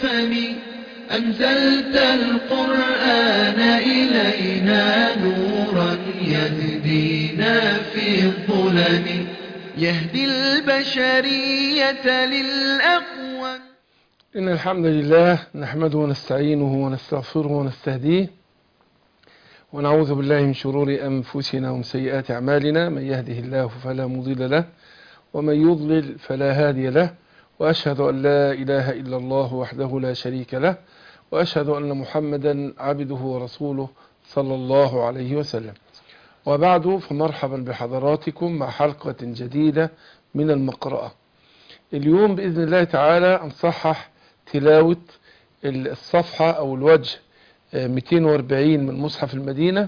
الفم أنزلت القرآن إلينا نورا يهدينا في الظلم يهدي البشرية للأقوم إن الحمد لله نحمده ونستعينه ونستغفره ونستهديه ونعوذ بالله من شرور أنفسنا ومن سيئات أعمالنا من يهده الله فلا مضل له ومن يضلل فلا هادي له وأشهد أن لا إله إلا الله وحده لا شريك له وأشهد أن محمدا عبده ورسوله صلى الله عليه وسلم وبعد فمرحبا بحضراتكم مع حلقة جديدة من المقرأة اليوم بإذن الله تعالى نصحح تلاوة الصفحة أو الوجه 240 من مصحف المدينة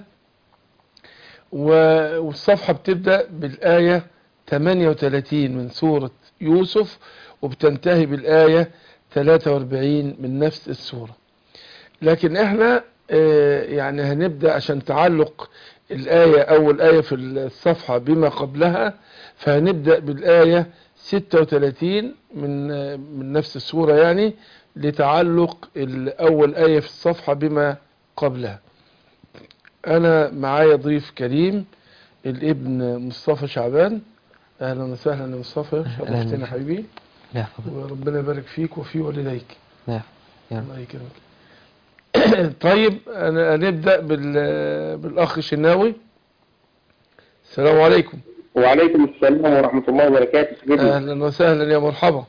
والصفحة بتبدأ بالآية 38 من سورة يوسف وبتنتهي بالآية 43 من نفس السورة لكن احنا يعني هنبدأ عشان تعلق الآية أول آية في الصفحة بما قبلها فهنبدأ بالآية 36 من من نفس السورة يعني لتعلق أول آية في الصفحة بما قبلها أنا معايا ضيف كريم الابن مصطفى شعبان أهلا وسهلا يا مصطفى شرفتنا حبيبي لا وربنا يبارك فيك وفي والديك لا يا الله يكرمك طيب أنا هنبدأ بال- بالأخ شناوي السلام عليكم وعليكم السلام ورحمة الله وبركاته سيدنا أهلا وسهلا يا مرحبا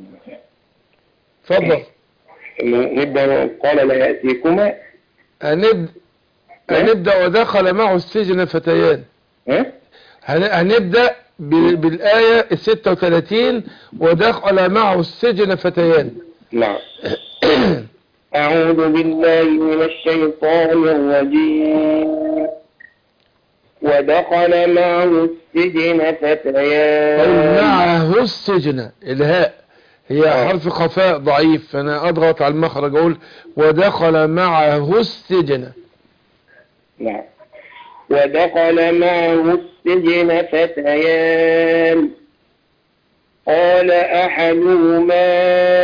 اتفضل نبدأ قال لا يأتيكما هنبدأ هنبدأ ودخل معه السجن فتيان ها؟ هن- هنبدأ ب- بالآية 36 ودخل معه السجن فتيان نعم أعوذ بالله من الشيطان الرجيم ودخل معه السجن قول فتيان معه السجن الهاء هي آه. حرف خفاء ضعيف فأنا أضغط على المخرج أقول ودخل معه السجن نعم ودخل معه السجن فتيان قال أحدهما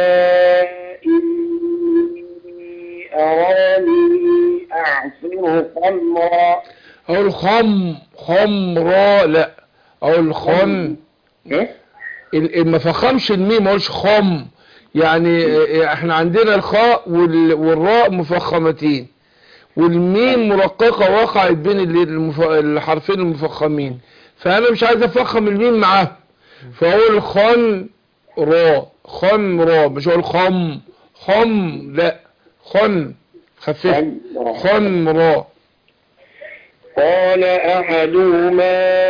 إني أراني أعصر خمرا أو الخم خمرا لا أو الخم ها؟ ال- ما فخمش الميم ما قولش خم يعني اه، احنا عندنا الخاء وال- والراء مفخمتين والميم مرققة وقعت بين ال- المف- الحرفين المفخمين فانا مش عايز افخم الميم معاه فاقول خن را خن را مش اقول خم خم لا خن خفيف خمرا. خن را قال أحدهما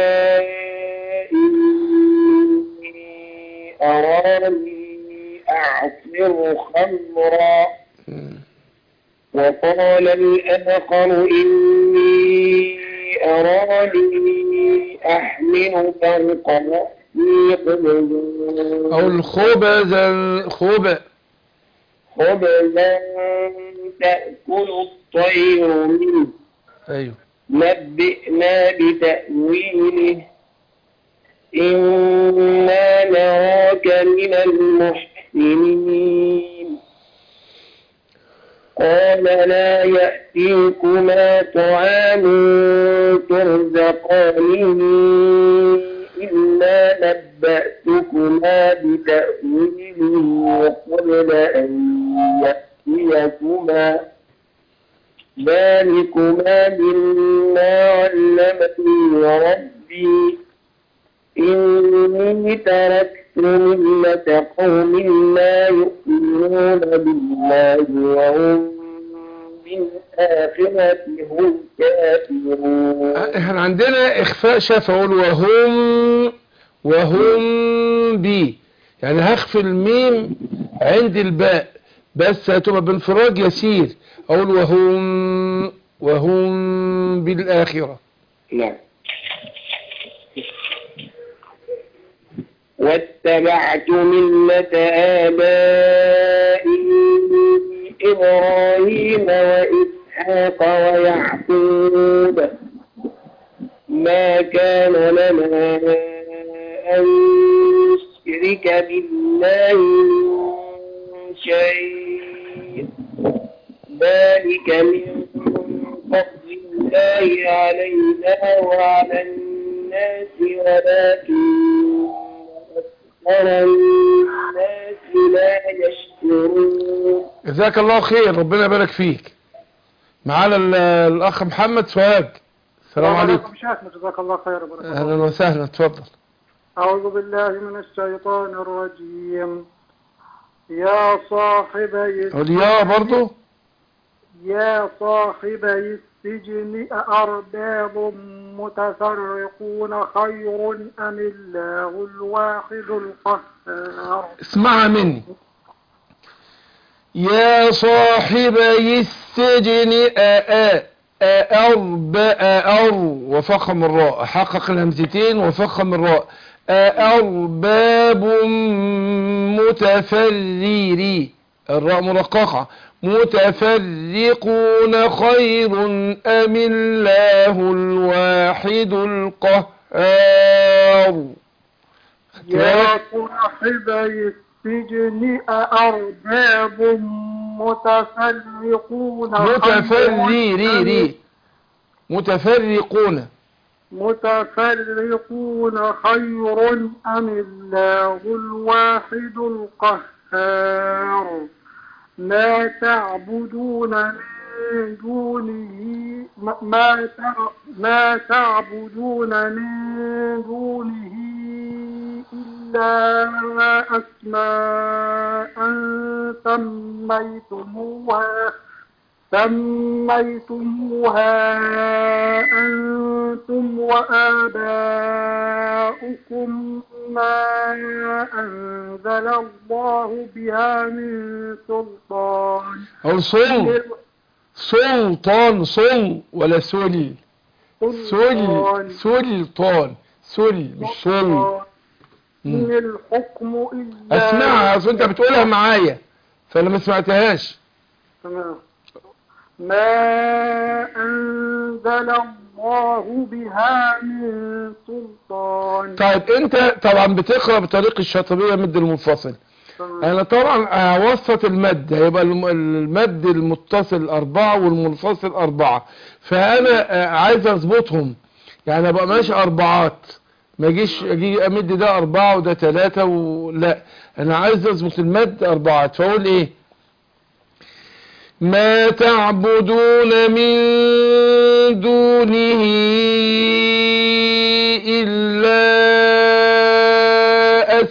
إني أراني أعصر خمرا وقال الآخر إني أراني أحمل فوق رأسي خبزا او الخبز خبز خبزا تأكل الطير منه ايوه نبئنا بتأويله إنا نراك من المحسنين قال لا يأتيكما طعام ترزقانه إلا نبأتكما بتأويله قبل أن يأتيكما ذلكما مما علمني ربي إني تركت ملة قوم لا يؤمنون بالله وهم بالآخرة هم كافرون احنا عندنا اخفاء شفا اقول وهم وهم بي يعني هخفي الميم عند الباء بس هتبقى بانفراج يسير اقول وهم وهم بالاخره نعم واتبعت ملة آبائي إبراهيم وإسحاق ويعقوب ما كان لنا أن نشرك بالله من شيء ذلك من فضل الله علينا وعلى الناس ولكن أكثر الناس لا يشكرون جزاك الله خير ربنا يبارك فيك معانا ال- الاخ محمد سوهاج السلام عليكم شيخنا جزاك الله خير بارك الله اهلا وسهلا اتفضل أعوذ بالله من الشيطان الرجيم يا صاحبي اولياء برضو يا صاحبي السجن أأرباب متفرقون خير أم الله الواحد القهار اسمعها مني يا صاحبي السجن أأ أأرب أأر وفخم الراء حقق الهمزتين وفخم الراء أأرباب متفرري الراء مرققة متفرقون خير أم الله الواحد القهار يا صاحبي السجن أأرباب متفرقون خير متفرري متفرقون متفرقون خير أم الله الواحد القهار ما تعبدون من دونه ما تع- ما تعبدون من دونه إلا أسماء سميتموها سميتموها أنتم وآباؤكم ما أنزل الله بها من سلطان أو سل سلطان سل ولا سل سل سلطان سل مش سل إن الحكم إلا اسمعها اصل انت بتقولها معايا فانا ما سمعتهاش تمام ما أنزل الله بها من سلطان طيب انت طبعا بتقرا بطريق الشاطبيه مد المنفصل تمام. انا طبعا هوسط المد هيبقى الم- المد المتصل اربعة والمنفصل اربعة فانا آه، عايز اظبطهم يعني ابقى ماشي اربعات ما اجيش اجي امد ده اربعة وده ثلاثة ولا انا عايز اظبط المد اربعات فاقول ايه ما تعبدون من دونه إلا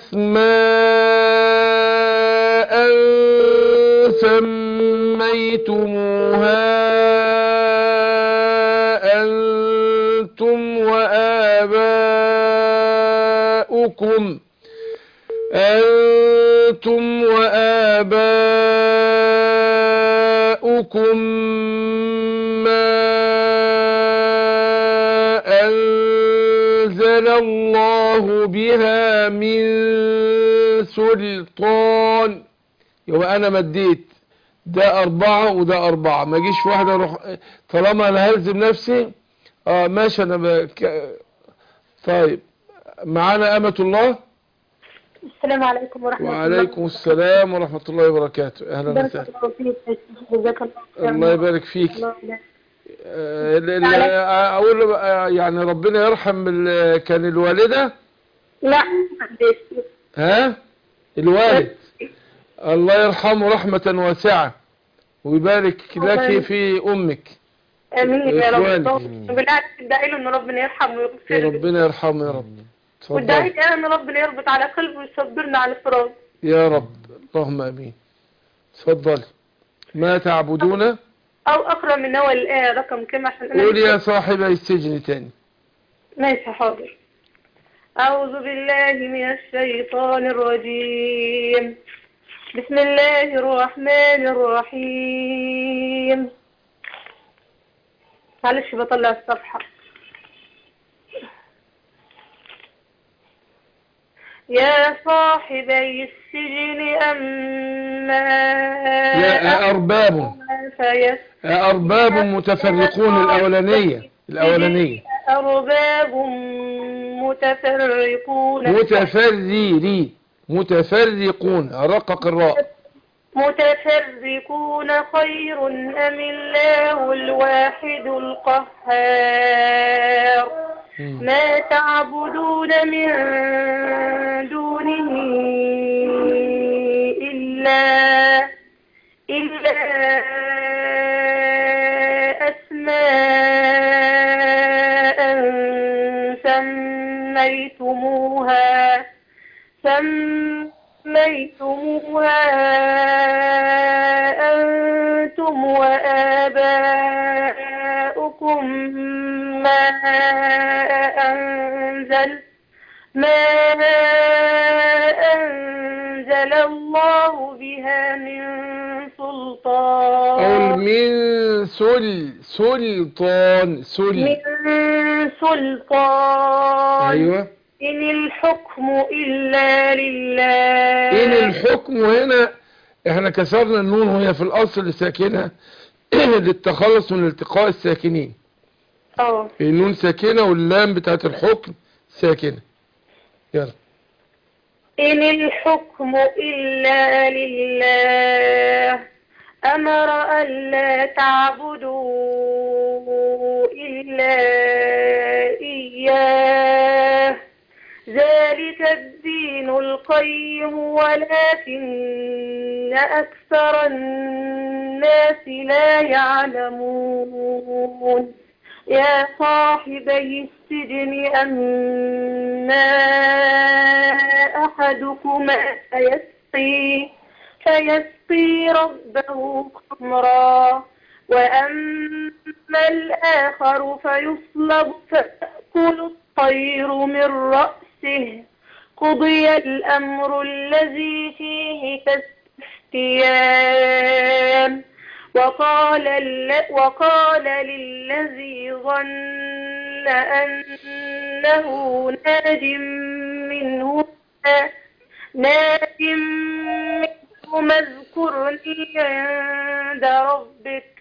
أسماء سميتموها أنتم وآباؤكم أنتم وآباؤكم ما أنزل الله بها من سلطان يبقى أنا مديت ده أربعة وده أربعة ما جيش واحدة أروح طالما أنا هلزم نفسي آه ماشي أنا بك... طيب معانا أمة الله السلام عليكم ورحمة الله وعليكم السلام ورحمة الله وبركاته أهلا بارك وسهلا الله فيك جزاك الله خير. الله يبارك فيك الله يبارك. آه، ال- ال- أقول له بقى يعني ربنا يرحم ال- كان الوالدة لا معلش. ها الوالد الله يرحمه رحمة واسعة ويبارك الله لك يبارك. في أمك امين يا إخواني. رب بالله تدعي له ان ربنا يرحمه ويغفر له ربنا يرحمه يا رب وادعي تفضل انا ان ربنا يربط على قلبه ويصبرنا على الفراق يا رب اللهم امين تفضل ما تعبدون او اقرا من اول الايه رقم كم عشان انا قول يا صاحبي السجن تاني ماشي حاضر أعوذ بالله من الشيطان الرجيم بسم الله الرحمن الرحيم معلش بطلع الصفحة يا صاحبي السجن أما يا أرباب فيس أرباب متفرقون الأولانية الأولانية أرباب متفرقون متفرري متفرقون رقق الراء متفرقون خير أم الله الواحد القهار مم. ما تعبدون من دونه إلا إلا أسماء سميتموها سميتموها أنتم وآباؤكم ما أنزل ما أنزل الله بها من سلطان أو من سل سلطان سل من سلطان أيوة إن الحكم إلا لله إن الحكم هنا احنا كسرنا النون وهي في الأصل ساكنة للتخلص من التقاء الساكنين اه النون ساكنة واللام بتاعت الحكم ساكنة يلا إن الحكم إلا لله أمر ألا تعبدوا إلا إياه ذلك الدين القيم ولكن أكثر الناس لا يعلمون يا صاحبي السجن أما أحدكما فيسقي فيسقي ربه خمرا وأما الآخر فيصلب فتأكل الطير من رأسه قضي الأمر الذي فيه تستفتيان وقال, الل... وقال للذي ظن أنه ناج منه ناج منه اذكرني عند ربك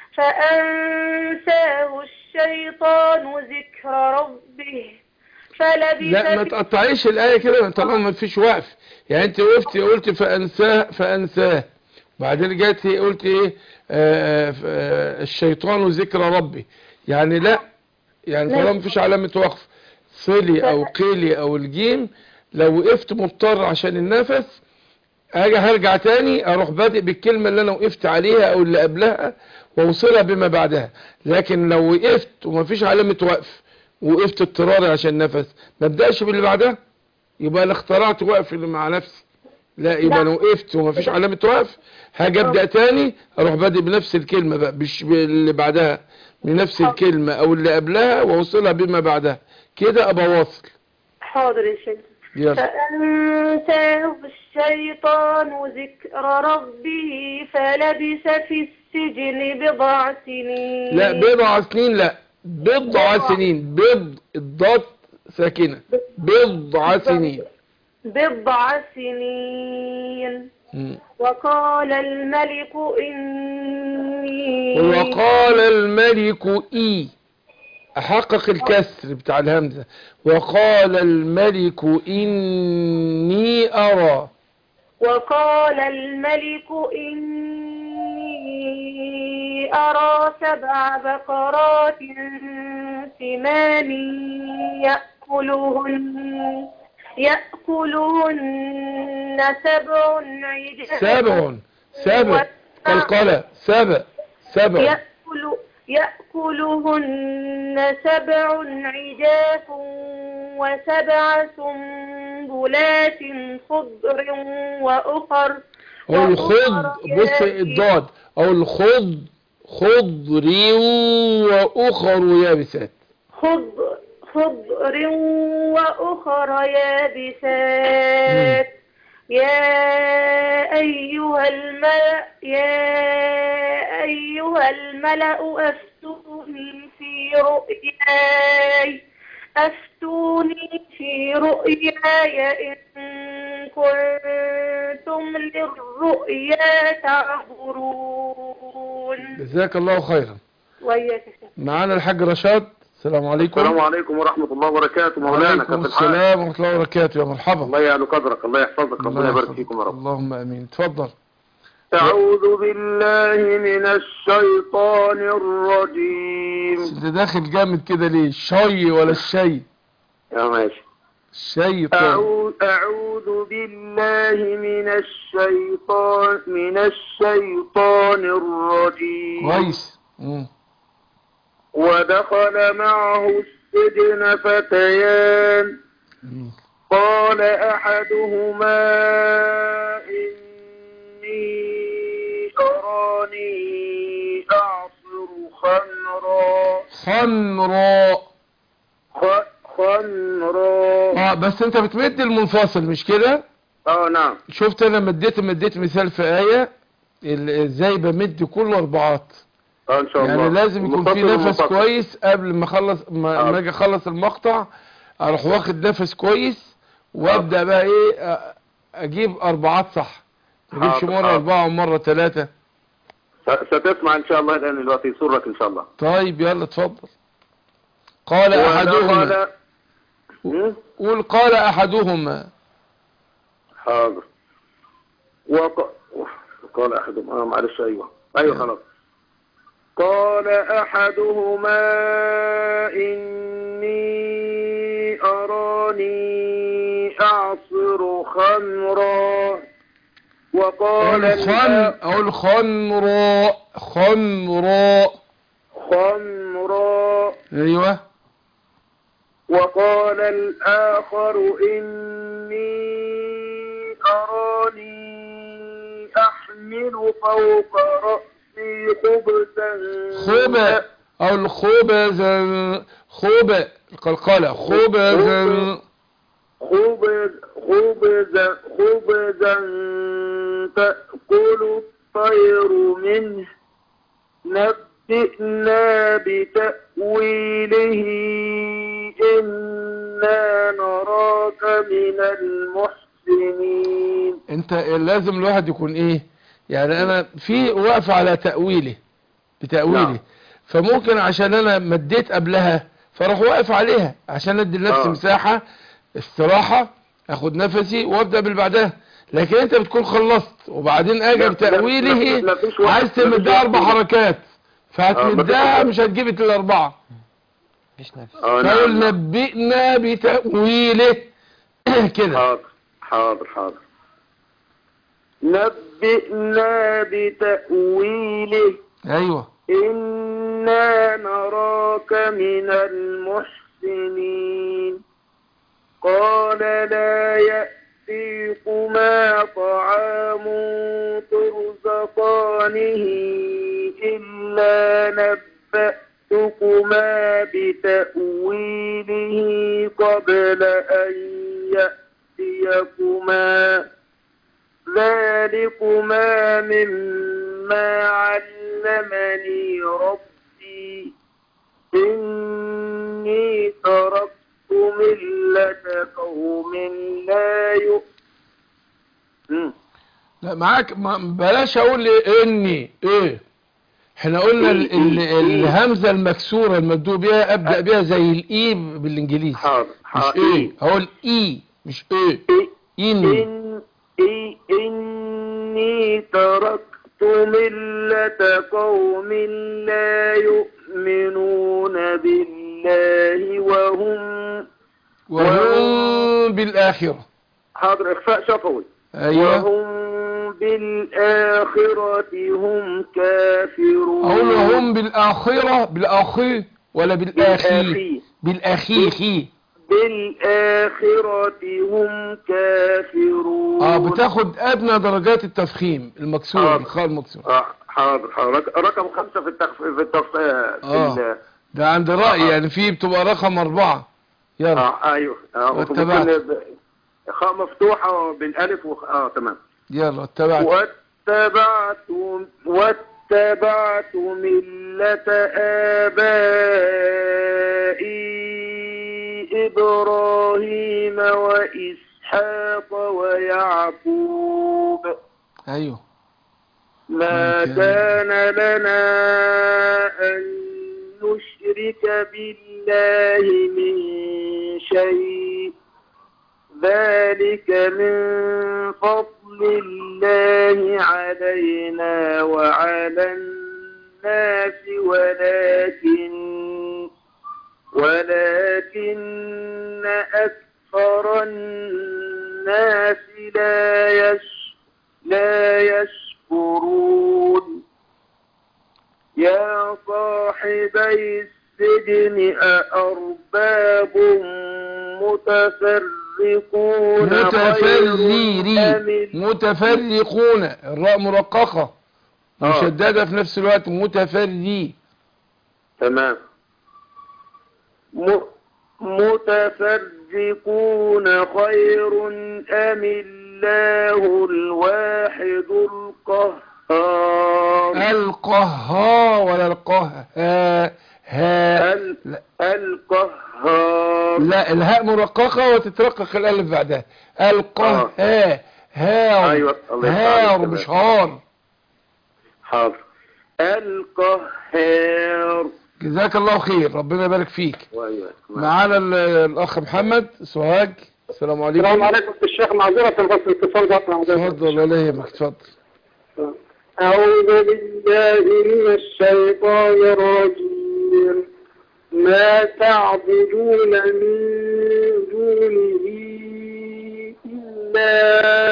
فأنساه الشيطان ذكر ربه فلبث لا ما في- تقطعيش الآية كده طالما ما فيش وقف يعني انت وقفتي قلت فأنساه فأنساه بعدين جات قلت ايه آه ف- آه الشيطان ذكر ربي يعني لا يعني لا. طالما مفيش علامة وقف صلي او قيلي او الجيم لو وقفت مضطر عشان النفس اجي هرجع تاني اروح بادئ بالكلمة اللي انا وقفت عليها او اللي قبلها واوصلها بما بعدها لكن لو وقفت ومفيش علامة وقف وقفت اضطراري عشان نفس ما ابداش باللي بعدها يبقى انا اخترعت وقف اللي مع نفسي لا يبقى انا وقفت ومفيش علامة وقف هاجي ابدا تاني اروح بادئ بنفس الكلمة بقى مش باللي بعدها بنفس الكلمة او اللي قبلها واوصلها بما بعدها كده ابقى واصل حاضر يا شيخ يلا فأنساه الشيطان ذكر ربه فلبث في السجن بضع سنين لا بضع سنين لا بضع سنين بض الضاد ساكنة بضع سنين بضع سنين مم. وقال الملك إني وقال الملك اي احقق الكسر بتاع الهمزة وقال الملك اني ارى وقال الملك إني أرى سبع بقرات سمان يأكلهن يأكلهن سبع عجاف سبع سبع قلقلة سبع سبع يأكل يأكلهن سبع عجاف وسبع سنبلات خضر وأخر او الخض بص الضاد او الخض خضر واخر يابسات خضر خضر وأخر يابسات يا أيها الملأ يا أيها الملأ أفتوني في رؤياي أفتوني في رؤياي إن كنتم للرؤيا تعبرون جزاك الله خيرا وإياك يا شيخ. معانا الحاج رشاد السلام عليكم السلام عليكم ورحمة الله وبركاته مولانا وعليكم كيف الحال السلام ورحمة الله وبركاته يا مرحبا الله يعلو قدرك الله يحفظك ربنا الله يبارك يحفظك. فيكم يا رب اللهم امين اتفضل أعوذ بالله من الشيطان الرجيم انت داخل جامد كده ليه الشي ولا الشي يا ماشي الشي طيب أعوذ, أعوذ بالله من الشيطان من الشيطان الرجيم كويس مم. ودخل معه السجن فتيان مم. قال أحدهما إني أراني أعصر خمرا خمراء خ- خمرا اه بس انت بتمد المنفصل مش كده اه نعم شفت انا مديت مديت مثال في آية ال- ازاي بمد كل اربعات اه ان شاء الله يعني لازم يكون في متصل نفس ومنفصل. كويس قبل ما اخلص ما آه. ما اجي اخلص المقطع اروح واخد نفس كويس وابدا بقى ايه أ- اجيب اربعات صح ما اجيبش حاضر، مره حاضر. اربعه ومره ثلاثه س- ستسمع ان شاء الله الان دلوقتي يسرك ان شاء الله طيب يلا اتفضل قال احدهما ودخل هم؟ قول قال احدهما حاضر وق... قال احدهم اه معلش ايوه ايوه خلاص قال احدهما اني اراني اعصر خمرا وقال الخن الآ- او الخمراء خمراء خمرا ايوه وقال الآخر إني أراني أحمل فوق رأسي خبزا خبأ او الخبزا خبأ القلقلة خبزا خبز خبزا خبزا تأكل الطير منه نبئنا بتأويله إنا نراك من المحسنين انت لازم الواحد يكون ايه يعني انا في واقف على تأويله بتأويله نعم. فممكن عشان انا مديت قبلها فاروح واقف عليها عشان ادي لنفسي آه. مساحة استراحة اخد نفسي وابدأ بالبعدها لكن انت بتكون خلصت وبعدين اجي لا- بتأويله لا- لا فيش وقت. عايز ما فيش تمدها وقت. اربع حركات فهتمدها وقت. مش هتجيب الاربعة مفيش نفس آه فقل نعم نبئنا بتأويله كده حاضر حاضر حاضر نبئنا بتأويله ايوه إنا نراك من المحسنين قال لا يأتيكما طعام ترزقانه إلا نبأتكما بتأويله قبل أن يأتيكما ذلكما مما علمني ربي إني تركت ملة قوم لا يؤمنون لا معاك ما بلاش اقول إيه اني ايه احنا قلنا ال ال الهمزة المكسورة المبدوء بيها ابدأ بيها زي الاي بالانجليزي حاضر مش حاضر ايه هقول اي مش ايه ان إن إي إني تركت ملة قوم لا يؤمنون بالله وهم وهم بالاخرة حاضر إخفاء شفوي ايوه وهم بالآخرة هم كافرون اقول وهم بالاخرة بالاخي ولا بالاخي بالآخي بالاخي خي بالآخرة هم كافرون اه بتاخد ادنى درجات التفخيم المكسور آه. الخاء المكسور آه، حاضر حاضر رقم خمسة في التخف في التخف آه، في آه. ال- ده عند رأي آه. يعني في بتبقى رقم اربعة يلا اه ايوه اه واتبعت. ممكن ب- خاء مفتوحة بالالف وخ... اه تمام يلا اتبعت واتبعت واتبعت ملة آبائي إبراهيم وإسحاق ويعقوب ايوه ما ما كان لنا أن نشرك بالله من شيء ذلك من فضل فضل الله علينا وعلى الناس ولكن ولكن أكثر الناس لا يش لا يشكرون يا صاحبي السجن أأرباب متفرقون متفريري خير أم متفرقون الراء مرققة آه. مشددة في نفس الوقت متفري تمام م- متفرقون خير أم الله الواحد القهار القهار ولا القه ها ها ال- لا, القهار لا الهاء مرققة وتترقق الألف بعدها القه ها هار أيوة، الله يفتح هار عليك، مش تمام. هار حاضر القهار جزاك الله خير ربنا يبارك فيك وايوه معانا ال- الأخ محمد سوهاج السلام عليكم السلام عليكم الشيخ معذرة بس الاتصال قطع اتفضل ولا يهمك اتفضل أعوذ بالله من الشيطان الرجيم ما تعبدون من دونه إلا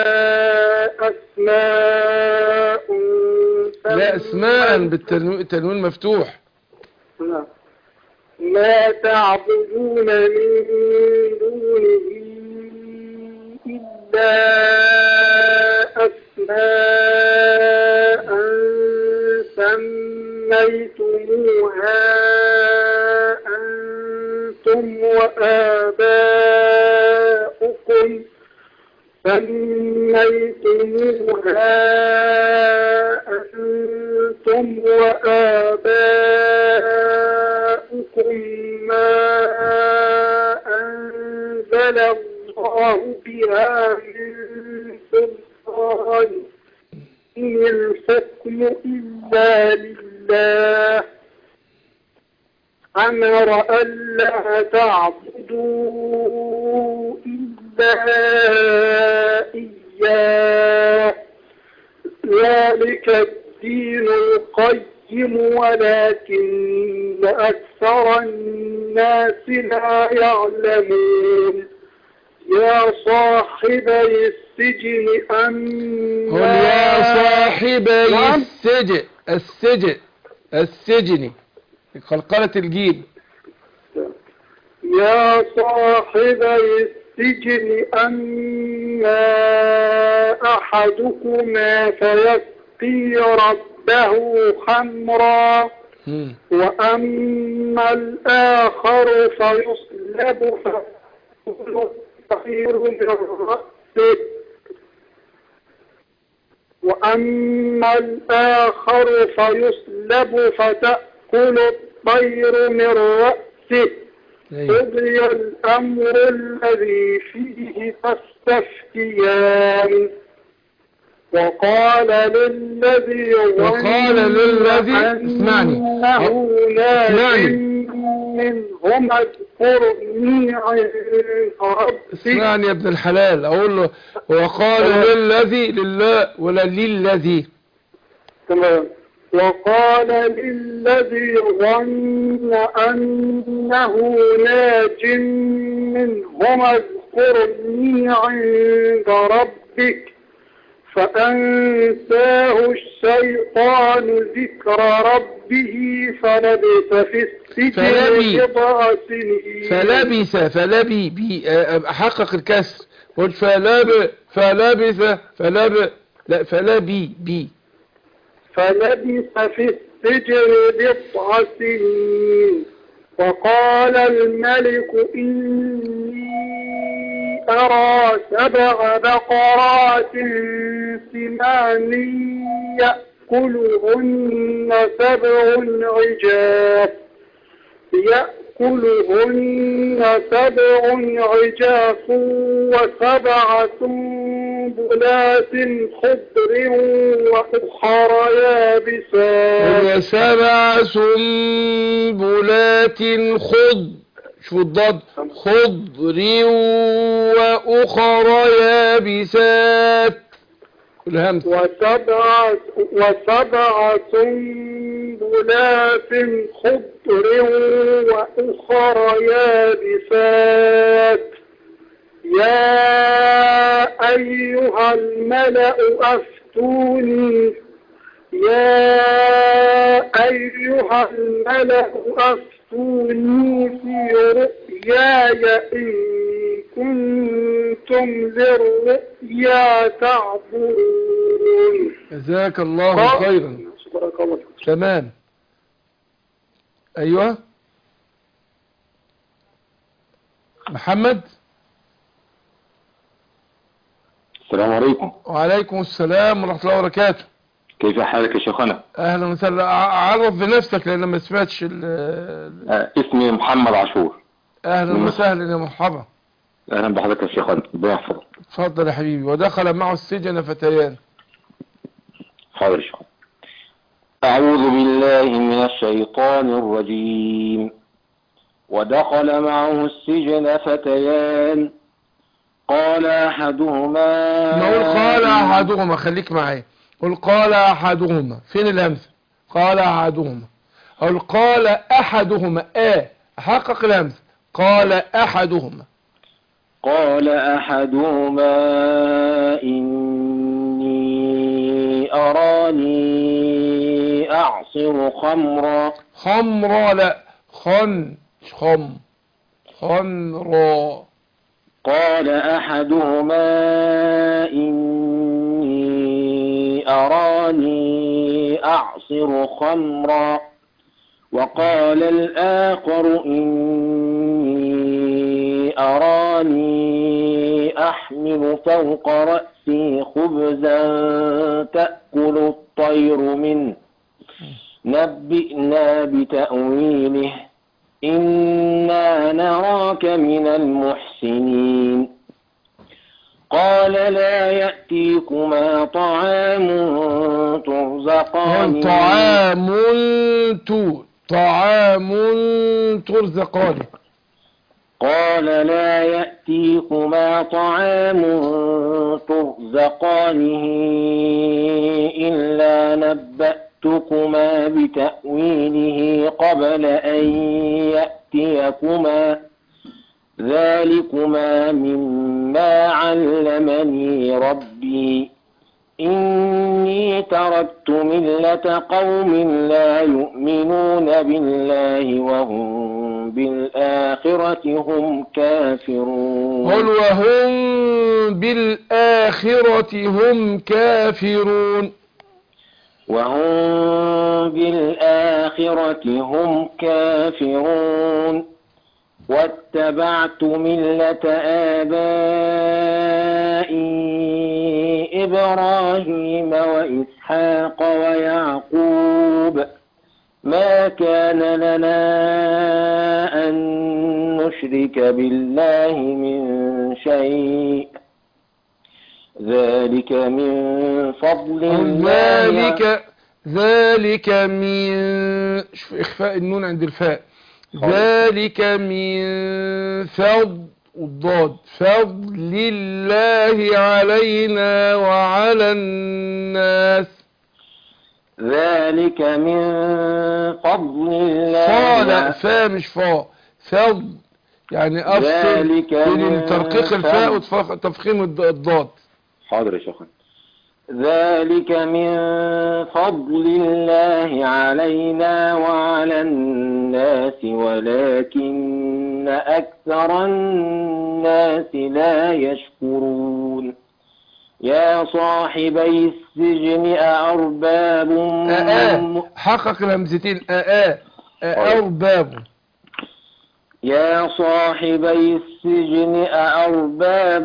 أسماء لا اسماء بالتنوين مفتوح نعم. ما تعبدون من دونه إلا أسماء سميتموها أنتم وآباؤكم سميتموها أنتم وآباؤكم ما أنزل الله بها من سلطان إن الحكم إلا لله أمر ألا تعبدوا إلا إياه ذلك الدين القيم ولكن أكثر الناس لا يعلمون يا صاحبي السجن أما قل يا صاحبي نعم. السجن السجن السجن قلقلة الجيم يا صاحبي السجن أما أحدكما فيسقي ربه خمرا مم. وأما الآخر فيصلب فيأكل الطير من رأسه وأما الآخر فيصلب فتأكل الطير من رأسه أيوة. قضي الأمر الذي فيه تستفتيان وقال للذي وقال ظن للذي- اسمعني. أنه ناج اسمعني. منهما اذكرني عند ربك اسمعني يا ابن الحلال اقول له وقال للذي لله ولا للذي تمام وقال للذي ظن أنه ناج منهما اذكرني عند ربك فأنساه الشيطان ذكر ربه فلبث في فلبي. السجن بضع سنين فلبس فلبي بي آه، احقق الكسر قلت فلب فلبث فلب لا فلبي بي فلبث في السجن بضع سنين وقال الملك إني أرى سبع بقرات سمان يأكلهن سبع عجاف يأكلهن سبع عجاف وسبع سنبلات خضر وأخر يابسات وسبع سنبلات خض شوف الضاد خضر وأخر يابسات الهمس وسبع وسبع سنبلات خضر وأخر يابسات يا أيها الملأ أفتوني يا أيها الملأ أفتوني في رؤياي إن كنتم للرؤيا تعبرون جزاك الله خيرا بارك الله فيك. تمام ايوه محمد السلام عليكم وعليكم السلام ورحمة الله وبركاته كيف حالك يا شيخنا اهلا وسهلا ع- عرف بنفسك لان ما سمعتش ال- ال- آه، اسمي محمد عاشور اهلا من- وسهلا يا مرحبا اهلا بحضرتك يا شيخنا ربنا يحفظك اتفضل يا حبيبي ودخل معه السجن فتيان حاضر يا شيخنا اعوذ بالله من الشيطان الرجيم ودخل معه السجن فتيان قال احدهما نقول قال احدهما خليك معايا قل قال احدهما فين الهمزه قال احدهما قل قال احدهما اه حقق الهمزه قال احدهما قال احدهما اني اراني اعصر خمرا خمرا لا خن مش خم خمرا قال أحدهما إني أراني أعصر خمرا وقال الآخر إني أراني أحمل فوق رأسي خبزا تأكل الطير منه نبئنا بتأويله إنا نراك من المحسنين قال لا يأتيكما طعام ترزقانه طعام تو طعام ترزقانه قال لا يأتيكما طعام ترزقانه إلا نبأتكما بتأويله قبل أن يأتيكما ذلكما مما علمني ربي إني تركت ملة قوم لا يؤمنون بالله وهم بالآخرة هم كافرون قل وهم بالآخرة هم كافرون وهم بالآخرة هم كافرون واتبعت ملة آبائي إبراهيم وإسحاق ويعقوب ما كان لنا أن نشرك بالله من شيء ذلك من فضل الله ذلك ذلك من شوف إخفاء النون عند الفاء ذلك من فضل الضاد فضل الله علينا وعلى الناس ذلك من فضل فا لا الله فا مش فا فضل يعني افصل ذلك من بين ترقيق الفاء فضل. وتفخيم الض- الضاد حاضر يا شيخنا ذلك من فضل الله علينا وعلى الناس ولكن أكثر الناس لا يشكرون يا صاحبي السجن أأرباب آآ حقق الهمزتين آآ آآ أرباب يا صاحبي السجن أأرباب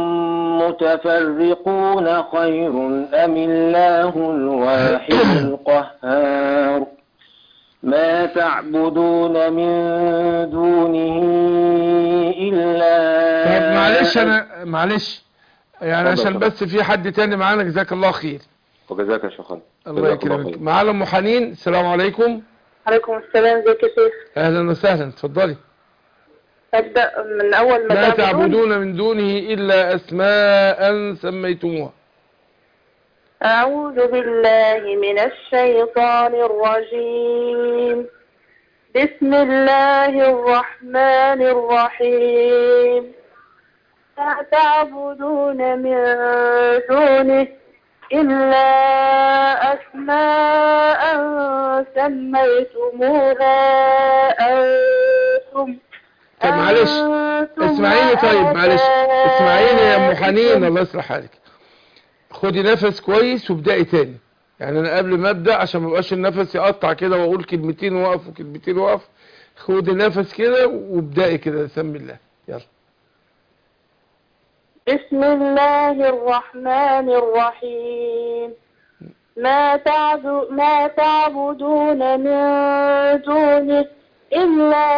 متفرقون خير أم الله الواحد القهار ما تعبدون من دونه إلا طب معلش أنا معلش يعني اتفضل، عشان اتفضل. بس في حد تاني معانا جزاك الله خير وجزاك يا شيخنا الله جزاك الله يكرمك خير. معانا أم حنين السلام عليكم عليكم السلام ازيك يا شيخ أهلا وسهلا اتفضلي أبدأ من أول ما ما تعبدون من دونه إلا أسماء سميتموها أعوذ بالله من الشيطان الرجيم بسم الله الرحمن الرحيم ما تعبدون من دونه إلا أسماء سميتموها أنتم طب معلش أنتم اسمعيني طيب معلش اسمعيني يا ام حنين وآبائكم. الله يصلح حالك خدي نفس كويس وابدأي تاني يعني انا قبل ما ابدا عشان ما يبقاش النفس يقطع كده واقول كلمتين واقف وكلمتين واقف خدي نفس كده وابدأي كده سمي الله يلا بسم الله الرحمن الرحيم ما تعبد ما تعبدون من دونه إلا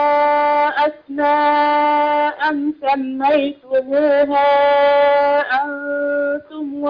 أسماء سميتموها أنتم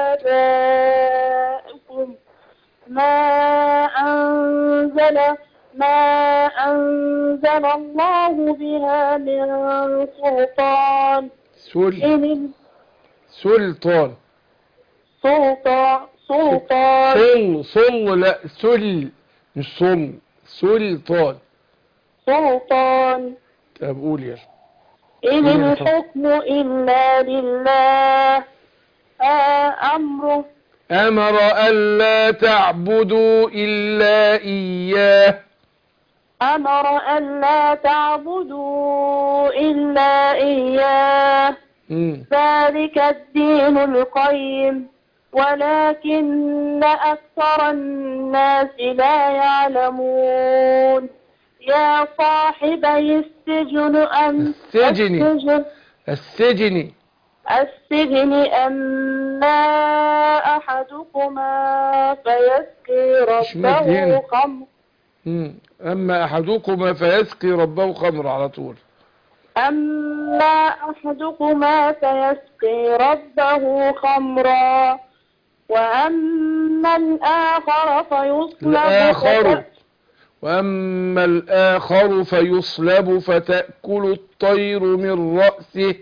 وآباؤكم ما أنزل ما أنزل الله بها من سلطان سل إن سلطان سلطان سلطان صل صل لا سل مش صل سلطان سلطان طب قول يلا إن مم. الحكم إلا لله آه، أمره أمر ألا تعبدوا إلا إياه أمر ألا تعبدوا إلا إياه مم. ذلك الدين القيم ولكن أكثر الناس لا يعلمون يا صاحبي السجن أم السجن. السجن, السجن السجن أما أحدكما فيسقي مش مد هنا. ربه خمر مم. أما أحدكما فيسقي ربه خمر على طول أما أحدكما فيسقي ربه خمرا وأما الآخر فيصلب الآخر وأما الآخر فيصلب فتأكل الطير من رأسه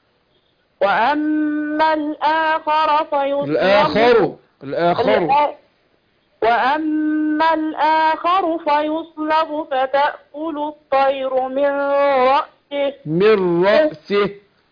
وأما الآخر فيصلب الآخر الآخر الآ- وأما الآخر فيصلب فتأكل الطير من رأسه من رأسه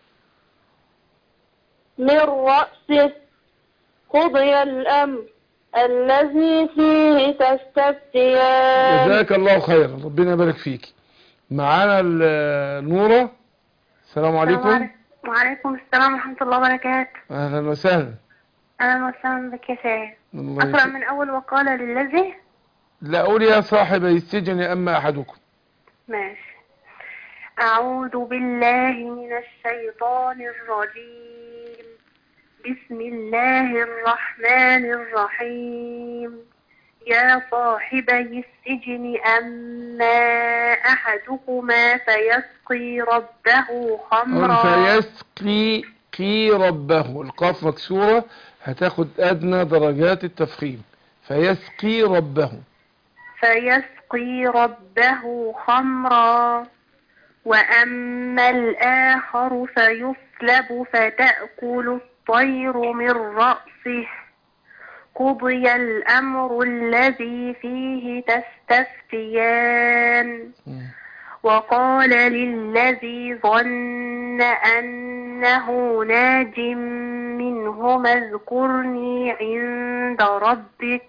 من رأسه قضي الأمر الذي فيه تستفتيان جزاك الله خيرا ربنا يبارك فيك معانا ال- نورة السلام عليكم وعليكم السلام ورحمة الله وبركاته أهلا وسهلا أهلا وسهلا بك يا شيخ الله أقرأ يسلمك. من أول وقال للذي لا أقول يا صاحبي السجن أما أحدكم ماشي أعوذ بالله من الشيطان الرجيم بسم الله الرحمن الرحيم يا صاحبي السجن أما أحدكما فيسقي ربه خمرا فيسقي قي ربه القاف مكسورة هتاخد أدنى درجات التفخيم فيسقي ربه فيسقي ربه خمرا وأما الآخر فيصلب فتأكل الطير من رأسه قضي الأمر الذي فيه تستفتيان مم. وقال للذي ظن أنه ناج منهما اذكرني عند ربك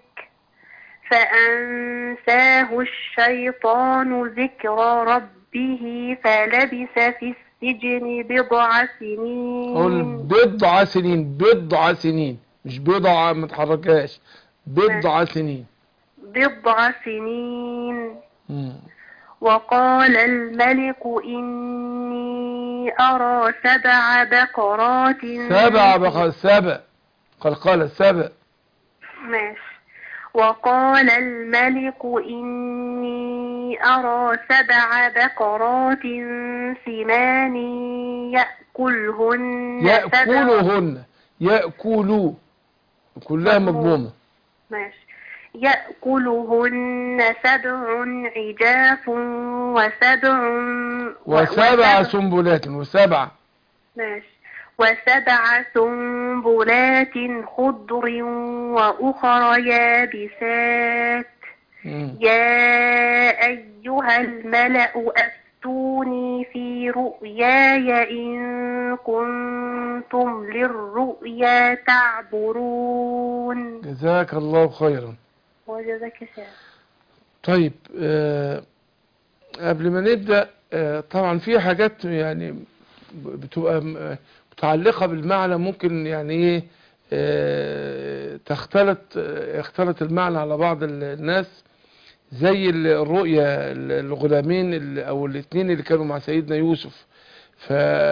فأنساه الشيطان ذكر ربه فلبث في السجن بضع قول سنين بضع سنين بضع سنين مش بضع ما تحركهاش بضع سنين بضع سنين مم. وقال الملك إني أرى سبع بقرات سبع بقى سبع قال قال سبع ماشي وقال الملك إني أرى سبع بقرات سمان يأكلهن سبع يأكلهن يأكلوا كلها مضمومة ماشي يأكلهن سبع عجاف وسبع وسبع سنبلات وسبع ماشي وسبع سنبلات خضر وأخر يابسات مم. يا أيها الملأ أفتوني في رؤياي إن كنتم للرؤيا تعبرون جزاك الله خيرا وجزاك خير طيب آه قبل ما نبدأ آه طبعا في حاجات يعني بتبقى م- آه، متعلقة بالمعنى ممكن يعني ايه آه تختلط آه، يختلط المعنى على بعض ال- الناس زي ال- الرؤية ال- الغلامين ال- او الاثنين اللي كانوا مع سيدنا يوسف ف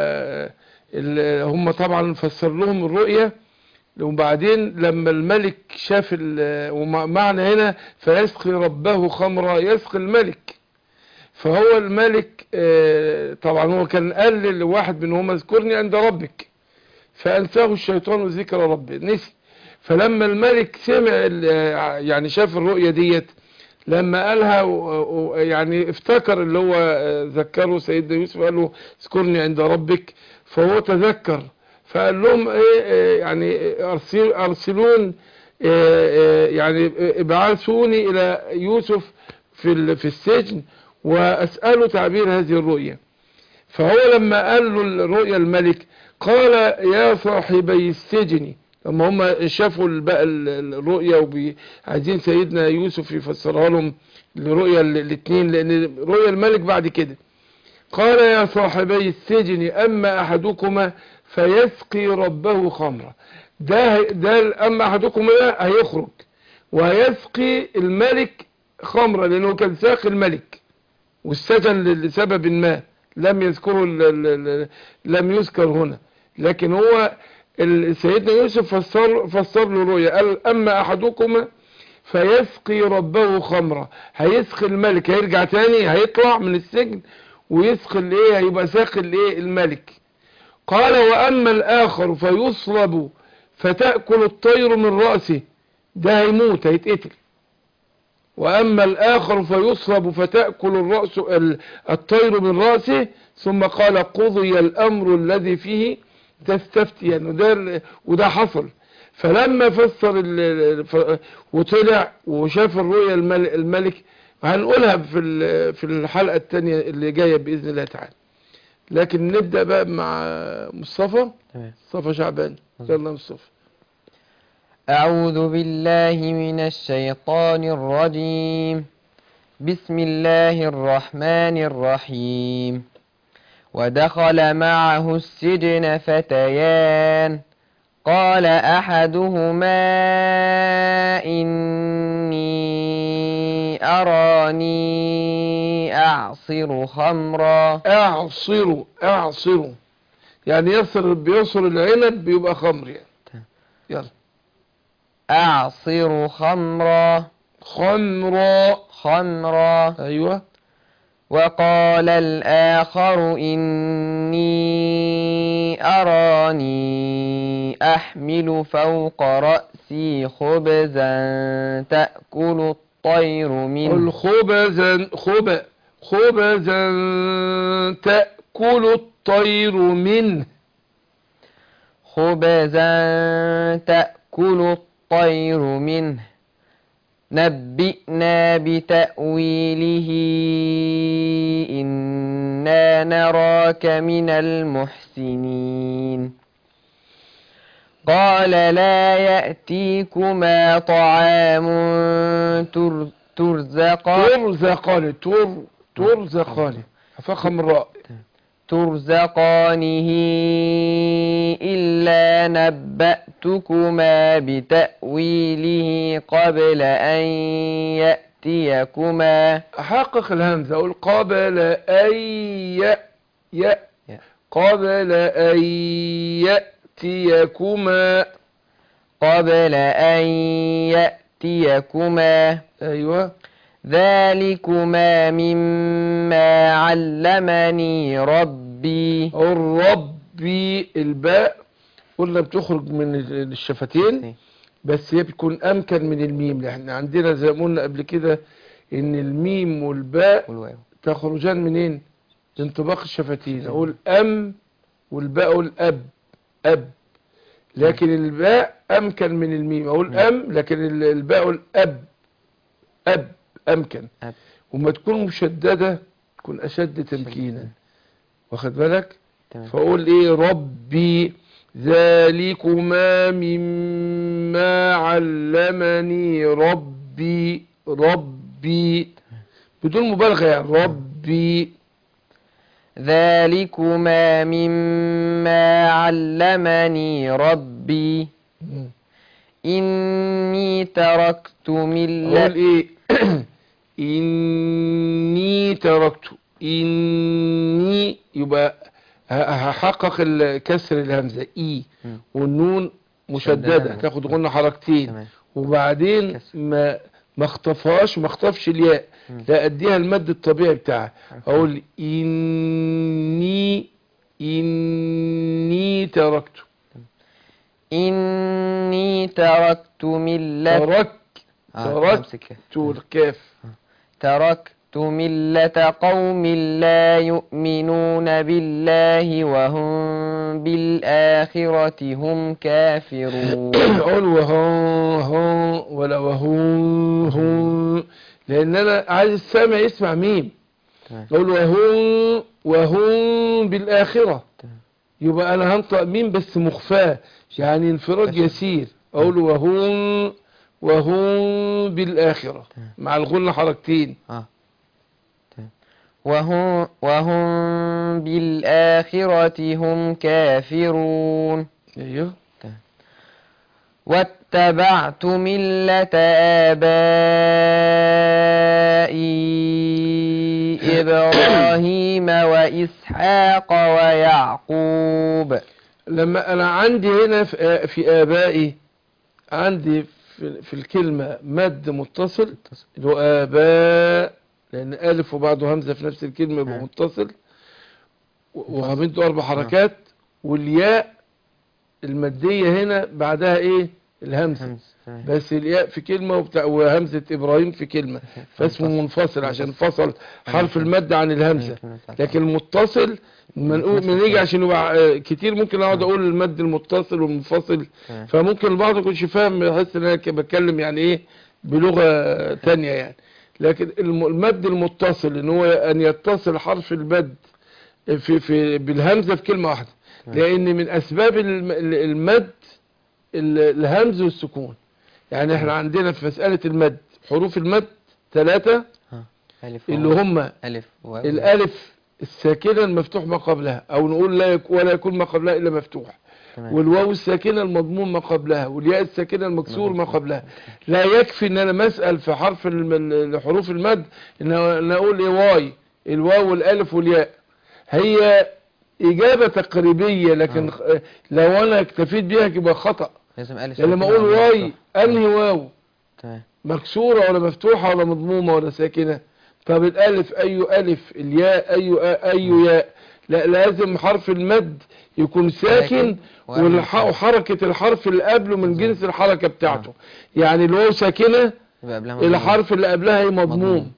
ال- هم طبعا فسر لهم الرؤية وبعدين لما الملك شاف ال- ومعنى هنا فيسقي ربه خمرا يسقي الملك فهو الملك آه، طبعا هو كان قال لواحد منهم اذكرني عند ربك فأنساه الشيطان ذكر ربه نسي فلما الملك سمع ال- آه، يعني شاف الرؤية ديت لما قالها و- و- يعني افتكر اللي هو آه، ذكره سيدنا يوسف قال له اذكرني عند ربك فهو تذكر فقال لهم ايه آه، يعني أرسل ارسلون آه، آه، يعني ابعثوني الى يوسف في ال- في السجن واساله تعبير هذه الرؤيا فهو لما قال له الرؤيا الملك قال يا صاحبي السجن لما هم شافوا ال- بقى ال- الرؤيا وعايزين سيدنا يوسف يفسرها لهم الرؤيا الاثنين لان رؤيا الملك بعد كده قال يا صاحبي السجن اما احدكما فيسقي ربه خمرا ده ده اما احدكما ده هيخرج وهيسقي الملك خمرا لانه كان ساقي الملك والسجن ل- لسبب ما لم يذكره ال- ال- ال- لم يذكر هنا لكن هو ال- سيدنا يوسف فسر فسر له رؤيا قال اما احدكما فيسقي ربه خمرا هيسقي الملك هيرجع تاني هيطلع من السجن ويسقي الايه هيبقى ساقي الايه الملك قال واما الاخر فيصلب فتاكل الطير من راسه ده هيموت هيتقتل واما الاخر فيصلب فتاكل الراس ال- الطير من راسه ثم قال قضي الامر الذي فيه تستفتيان وده ال- وده حصل فلما فسر ال- ال- ف- وطلع وشاف الرؤيا المل- الملك هنقولها في ال- في الحلقه الثانيه اللي جايه باذن الله تعالى لكن نبدا بقى مع مصطفى تمام. مصطفى شعبان يلا يا مصطفى أعوذ بالله من الشيطان الرجيم بسم الله الرحمن الرحيم ودخل معه السجن فتيان قال أحدهما إني أراني أعصر خمرا اعصروا اعصروا يعني يصر بيصر العنب بيبقى خمر يعني يلا أعصر خمرا خمرا خمرا ايوه وقال الآخر إني أراني أحمل فوق رأسي خبزا تأكل الطير منه الخبزا خب خبزا تأكل الطير منه خبزا تأكل الطير منه نبئنا بتأويله إنا نراك من المحسنين قال لا يأتيكما طعام تر ترزقان ترزقان تر ترزقان فخم الراء ترزقانه إلا نبأتكما بتأويله قبل أن يأتيكما احقق الهمزه اقول قبل ان ي ي قبل ان ياتيكما قبل أن يأتيكما ايوه ذلكما مما علمني ربي الربي الباء قلنا بتخرج من الشفتين بس هي بتكون امكن من الميم لان عندنا زي ما قلنا قبل كده ان الميم والباء والواو تخرجان منين انطباق الشفتين اقول ام والباء اقول اب أب لكن الباء أمكن من الميم أقول أم لكن ال- الباء أقول أب أب أمكن أب. وما تكون مشددة تكون أشد تمكينا واخد بالك تمام فأقول إيه ربي ذلكما مما علمني ربي ربي بدون مبالغة يعني ربي ذلكما مما علمني ربي مم. إني تركت أقول ملة إيه إني تركت إني يبقى ه- هحقق الكسر الهمزة إي مم. والنون مشددة مشددة. تاخد غنى حركتين تمام وبعدين كسر. ما ما اخطفهاش ما اخطفش الياء مم. لا اديها المد الطبيعي بتاعها اقول اني اني تركت إني تركت ملة تركت آه، تركت أمسك. الكاف تركت ملة قوم لا يؤمنون بالله وهم بالآخرة هم كافرون اقول وهو هو ولا وهو هو لان انا عايز السامع يسمع ميم تمام. اقول وهو وهم بالاخره تمام. يبقى انا هنطق ميم بس مخفاه يعني انفراج يسير اقول وهم وهم بالاخره مع الغنة حركتين آه. تمام. وهم, وهم بالآخرة هم كافرون ايوه واتبعت ملة آبائي إبراهيم وإسحاق ويعقوب لما انا عندي هنا في في ابائي عندي في, في الكلمة مد متصل اللي هو اباء لان الف وبعده همزة في نفس الكلمة يبقى نعم. متصل و- وعملته اربع حركات والياء المادية هنا بعدها ايه الهمزة همز. تمام. بس الياء في كلمة وبتاع وهمزة ابراهيم في كلمة فاسمه منفصل عشان فصل حرف المد عن الهمزة لكن المتصل ما نقول ما نيجي عشان يبقى آه، كتير ممكن اقعد اقول المد المتصل والمنفصل تمام. فممكن البعض يكونش فاهم يحس ان انا ك- بتكلم يعني ايه بلغة تانية يعني لكن الم- المد المتصل ان هو ان يتصل حرف المد في في بالهمزة في كلمة واحدة لان من اسباب الم- ال- المد ال- الهمز والسكون يعني احنا عندنا في مسألة المد حروف المد ثلاثة ألف اللي واو. هم ألف واو. الالف الساكنة المفتوح ما قبلها او نقول لا يك ولا يكون ما قبلها الا مفتوح تمام. والواو الساكنة المضموم ما قبلها والياء الساكنة المكسور ما قبلها لا يكفي ان انا مسأل في حرف الم- حروف المد ان أنا اقول ايه واي الواو والالف والياء هي اجابة تقريبية لكن خ- لو انا اكتفيت بيها يبقى خطأ لازم ألف يعني لما ساكنة اقول أو واي مفتوحة. انهي واو تمام مكسورة ولا مفتوحة ولا مضمومة ولا ساكنة طب الالف اي الف الياء اي اي ياء لا لازم حرف المد يكون ساكن ساكن وقبل والح- الحرف. وحركة الحرف اللي قبله من جنس الحركة بتاعته يعني الواو ساكنة يبقى قبلها مضموم. الحرف اللي قبلها ايه مضموم. مضموم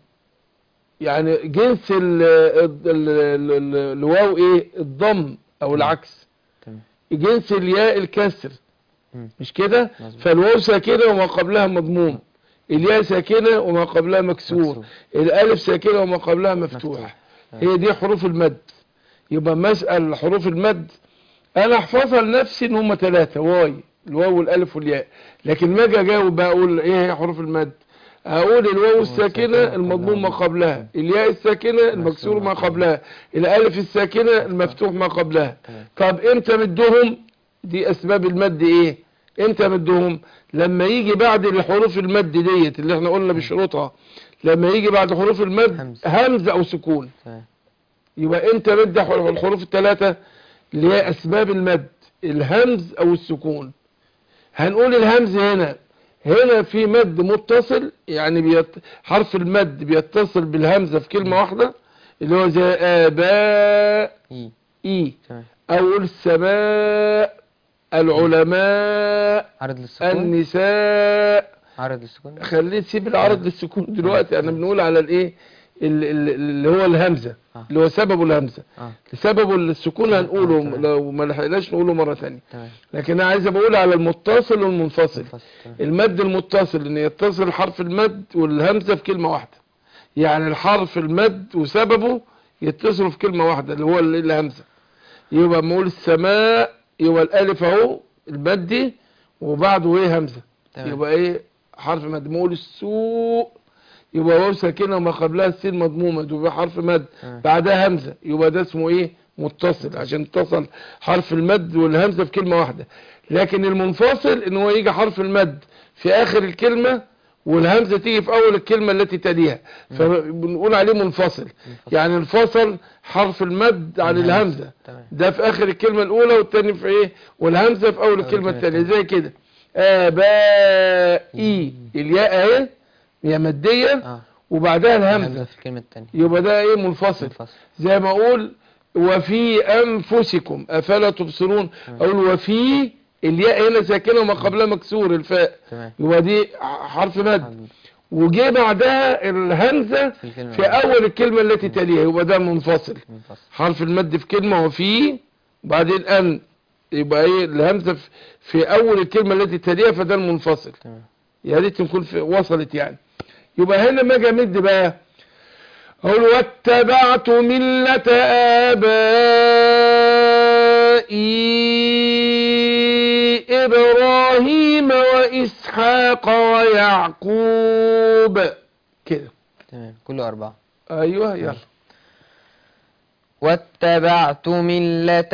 يعني جنس ال- ال- ال- ال- الواو ايه الضم او العكس تمام. جنس الياء الكسر مم. مش كده مظبوط. فالواو ساكنة وما قبلها مضموم الياء ساكنة وما قبلها مكسور مكسور. الالف ساكنة وما قبلها مفتوح مفتوح. هي دي حروف المد يبقى مسأل حروف المد انا احفظها لنفسي ان هم ثلاثة واي الواو والالف والياء لكن ما اجي اجاوب بقى اقول ايه هي حروف المد اقول الواو الساكنة المضموم ما قبلها الياء الساكنة المكسور ما قبلها الالف الساكنة المفتوح ما قبلها تمام. طب امتى مدهم دي اسباب المد ايه امتى مدهم لما يجي بعد الحروف المد ديت اللي احنا قلنا بشروطها لما يجي بعد حروف المد همزة. همزة او سكون تمام. يبقى انت مد حر- الحروف الثلاثة اللي هي اسباب المد الهمز او السكون هنقول الهمز هنا هنا في مد متصل يعني بيت حرف المد بيتصل بالهمزة في كلمة واحدة اللي هو زي آباء إي إي تمام أو السماء العلماء عرض للسكون النساء عرض للسكون خليه تسيب العرض للسكون دلوقتي انا بنقول على الايه ال- ال- اللي هو الهمزة آه. اللي هو سببه الهمزة اه سببه السكون هنقوله تمام. لو ما لحقناش نقوله مرة ثانية تمام لكن انا عايز بقول على المتصل والمنفصل منفصل. تمام. المد المتصل ان يتصل حرف المد والهمزة في كلمة واحدة يعني الحرف المد وسببه يتصلوا في كلمة واحدة اللي هو ال- الهمزة يبقى لما اقول السماء يبقى الالف اهو المدي وبعده ايه همزة تمام. يبقى ايه حرف مد ما اقول السوء يبقى واو ساكنه وما قبلها السين مضمومه يبقى حرف مد تمام. بعدها همزه يبقى ده اسمه ايه متصل عشان اتصل حرف المد والهمزه في كلمه واحده لكن المنفصل ان هو يجي حرف المد في اخر الكلمه والهمزه تيجي في اول الكلمه التي تليها فبنقول عليه منفصل منفصل. يعني انفصل حرف المد عن الهمزة. الهمزه تمام ده في اخر الكلمة الاولى والتاني في ايه والهمزة في اول الكلمة التانية زي كده ابائي الياء اهي هي مادية اه وبعدها الهمزة الهمزة في الكلمة التانية يبقى ده ايه منفصل منفصل زي ما اقول وفي انفسكم افلا تبصرون اقول وفي الياء هنا ساكنة وما قبلها مكسور الفاء تمام يبقى دي حرف مد حبيبي. وجي بعدها الهمزة في الكلمة في اول الكلمة التي تليها يبقى ده منفصل منفصل حرف المد في كلمة وفي وبعدين أن يبقى ايه الهمزة في- في أول الكلمة التي تليها فده المنفصل تمام يا ريت نكون في وصلت يعني يبقى هنا ما اجي امد بقى اقول واتبعت ملة آبائي إبراهيم وإسحاق ويعقوب كده تمام كله أربعة أيوه يلا واتبعت ملة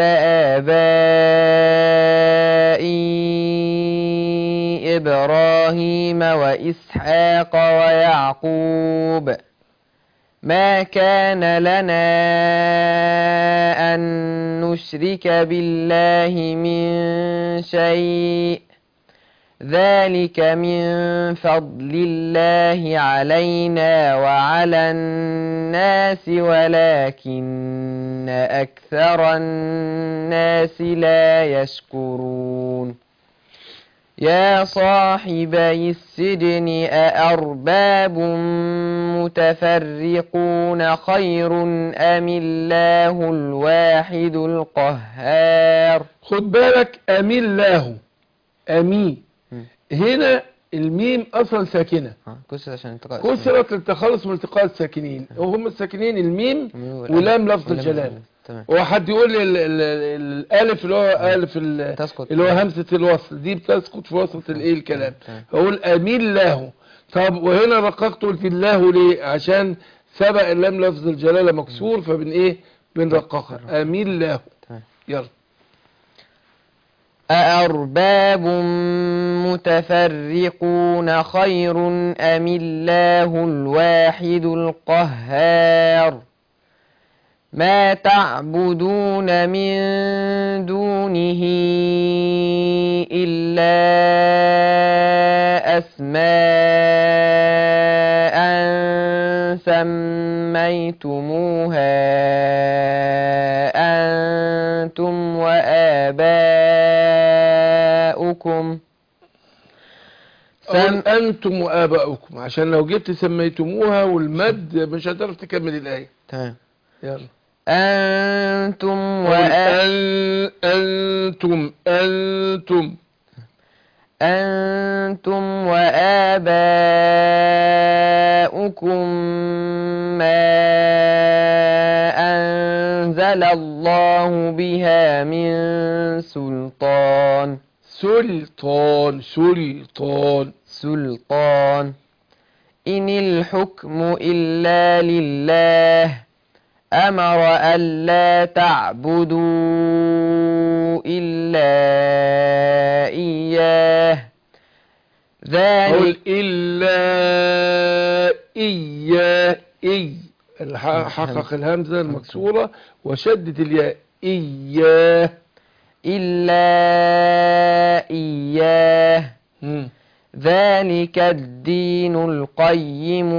آبائي إبراهيم وإسحاق ويعقوب ما كان لنا أن نشرك بالله من شيء ذلك من فضل الله علينا وعلى الناس ولكن أكثر الناس لا يشكرون يا صاحبي السجن أأرباب متفرقون خير أم الله الواحد القهار خد بالك أمين الله أمين مم. هنا الميم أصلا ساكنة آه، كسر عشان التقاء كسرت للتخلص من التقاء الساكنين وهم الساكنين الميم الساكنين. ولام لفظ ولام الجلال تمام هو حد يقول لي ال- ال- ال- الالف اللي هو الف ال- تسقط اللي هو همزه الوصل دي بتسقط في وسط الايه الكلام تمام. اقول امين له طب وهنا رققت قلت الله ليه عشان سبق اللام لفظ الجلاله مكسور فبن ايه بنرققها امين له تمام. يلا أأرباب متفرقون خير أم الله الواحد القهار ما تعبدون من دونه إلا أسماء سميتموها أنتم وآباؤكم أقول سم انتم واباؤكم عشان لو جبت سميتموها والمد مش هتعرف تكمل الايه تمام يلا أنتم قول وآباؤكم أن انتم انتم أنتم وآباؤكم ما أنزل الله بها من سلطان سلطان سلطان سلطان إن الحكم إلا لله أمر ألا تعبدوا إلا إياه قول ذلك إلا إياه إي الح- حقق الهمزة المكسورة وشدد الياء إياه إلا إياه مم. ذلك الدين القيم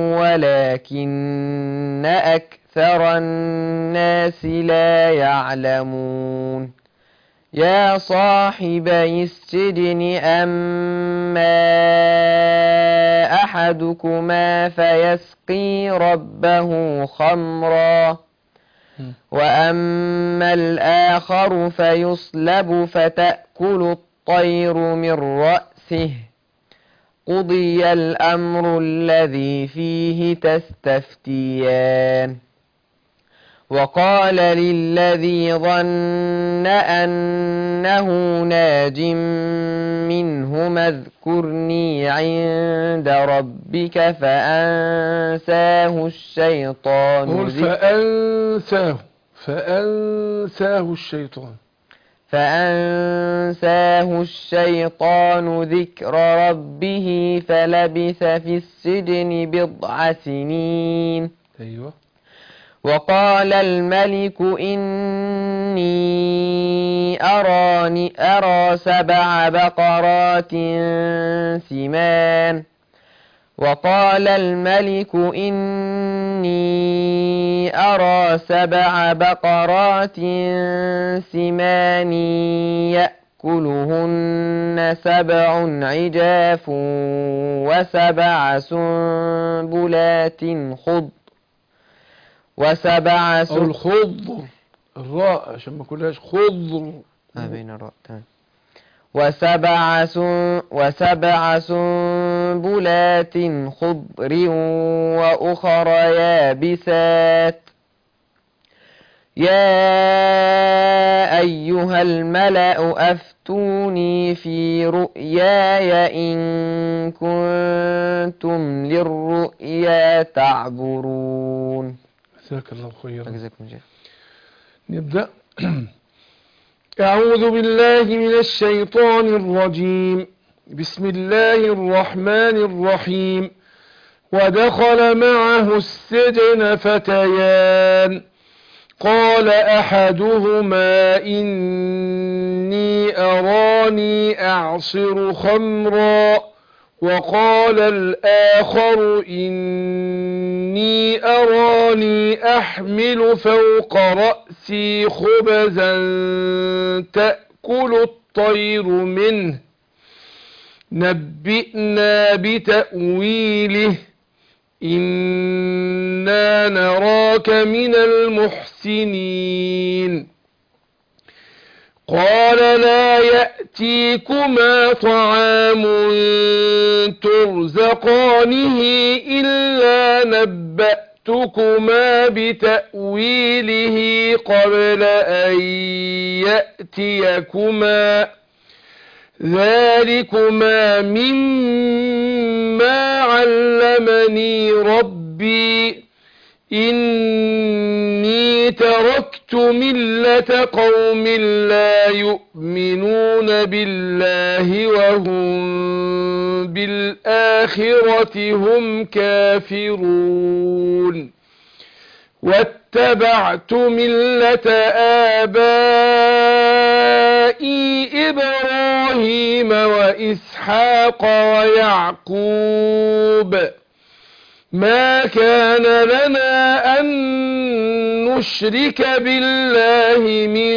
ولكن أكثر الناس لا يعلمون يا صاحبي السجن أما أحدكما فيسقي ربه خمرا مم. وأما الآخر فيصلب فتأكل الطير من رأسه قضي الأمر الذي فيه تستفتيان وقال للذي ظن أنه ناج منهما اذكرني عند ربك فأنساه الشيطان قل ذكر فأنساه فأنساه الشيطان فأنساه الشيطان ذكر ربه فلبث في السجن بضع سنين أيوة وقال الملك إني أراني أرى سبع بقرات سمان وقال الملك إني أرى سبع بقرات سمان يأكلهن سبع عجاف وسبع سنبلات خضر وسبع أو سنبلات الخضر الراء عشان ما كلهاش خضر ما بين الراء تمام وسبع سن وسبع سنبلات خضر وأخر يابسات يا أيها الملأ أفتوني في رؤياي إن كنتم للرؤيا تعبرون جزاك الله خيرا جزاكم الله نبدأ أعوذ بالله من الشيطان الرجيم بسم الله الرحمن الرحيم ودخل معه السجن فتيان قال أحدهما إني أراني أعصر خمرا وقال الآخر إني أراني أحمل فوق رأسي خبزا تأكل الطير منه نبئنا بتأويله إنا نراك من المحسنين قال لا يأتيكما طعام ترزقانه إلا نبأتكما بتأويله قبل أن يأتيكما ذلكما مما علمني ربي إني تركت ملة قوم لا يؤمنون بالله وهم بالآخرة هم كافرون واتبعت ملة آبائي إبراهيم وإسحاق ويعقوب ما كان لنا أن نشرك بالله من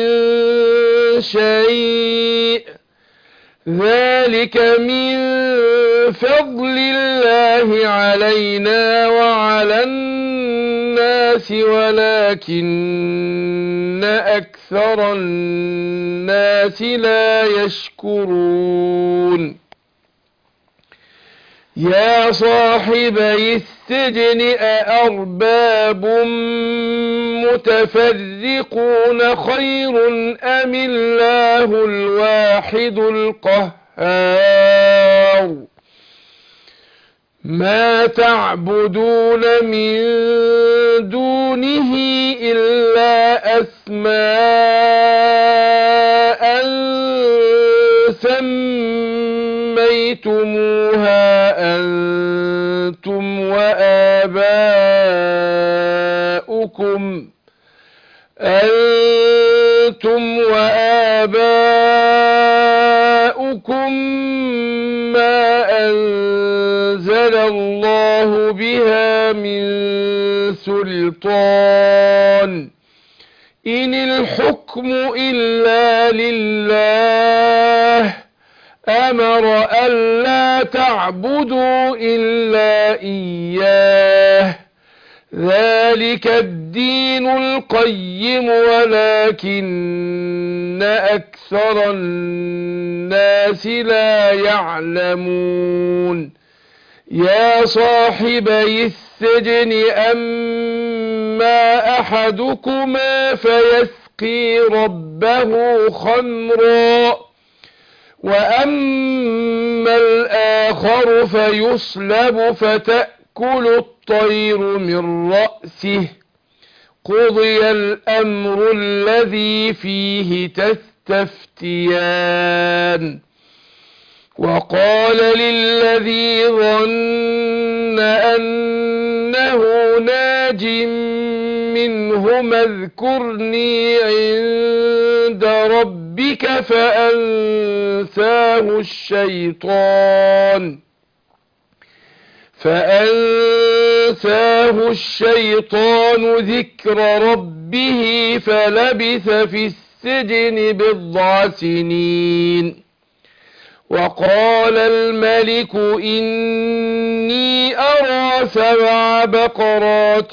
شيء ذلك من فضل الله علينا وعلى الناس ولكن أكثر الناس لا يشكرون يا صاحبي السجن أأرباب متفرقون خير أم الله الواحد القهار ما تعبدون من دونه إلا أسماء سميتموها أنتم وآباؤكم أنتم وآباؤكم ما أنزل الله بها من سلطان إن الحكم إلا لله أمر ألا تعبدوا إلا إياه ذلك الدين القيم ولكن أكثر الناس لا يعلمون يا صاحبي السجن أما أحدكما فيسقي ربه خمرا وأما الآخر فيصلب فتأكل الطير من رأسه قضي الأمر الذي فيه تستفتيان وقال للذي ظن أنه ناج منهما اذكرني عند ربك فأنساه الشيطان فأنساه الشيطان ذكر ربه فلبث في السجن بضع سنين وقال الملك إني أرى سبع بقرات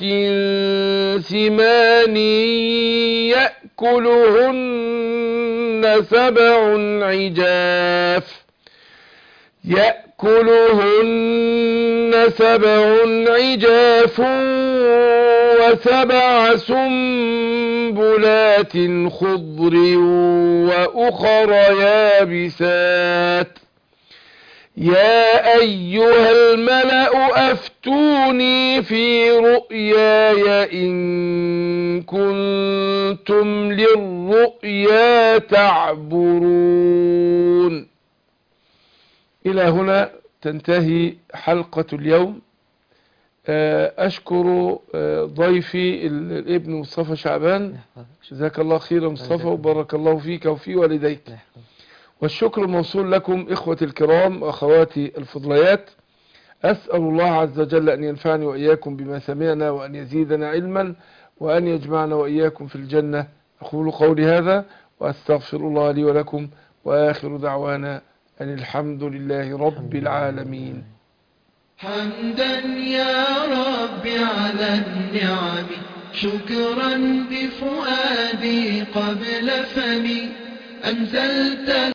سمان يأكلهن سبع عجاف يأكلهن سبع عجاف وسبع سنبلات خضر وأخر يابسات يا أيها الملأ أفتوني في رؤياي إن كنتم للرؤيا تعبرون إلى هنا تنتهي حلقة اليوم أشكر ضيفي الابن مصطفى شعبان جزاك الله خيرا مصطفى وبارك الله فيك وفي والديك والشكر موصول لكم إخوتي الكرام وأخواتي الفضليات أسأل الله عز وجل أن ينفعني وإياكم بما سمعنا وأن يزيدنا علما وأن يجمعنا وإياكم في الجنة أقول قولي هذا وأستغفر الله لي ولكم وآخر دعوانا أن الحمد لله رب العالمين حمدا يا رب على النعم شكرا بفؤادي قبل فمي أنزلت